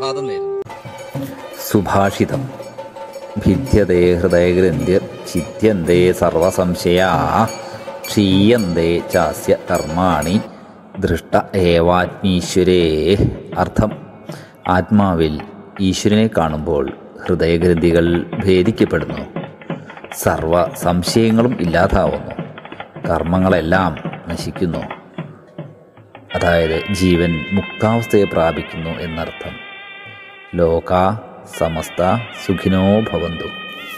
സുപ്രഭാതം നേരുന്നു സുഭാഷിതം ഭിദ്യതേ ഹൃദയഗ്രന്ഥിർ ഛിദ്യന്തേ സർവസംശയാ ക്ഷീയന്തേ ചാസ്യ കർമാണി ദൃഷ്ട ഏവാത്മീശ്വരേ അർത്ഥം ആത്മാവിൽ ഈശ്വരനെ കാണുമ്പോൾ ഹൃദയഗ്രന്ഥികൾ ഭേദിക്കപ്പെടുന്നു സർവ സംശയങ്ങളും ഇല്ലാതാവുന്നു കർമ്മങ്ങളെല്ലാം നശിക്കുന്നു അതായത് ജീവൻ മുക്താവസ്ഥയെ പ്രാപിക്കുന്നു എന്നർത്ഥം ലോക സമസ്ത സുഖിനോ ഭവന്തു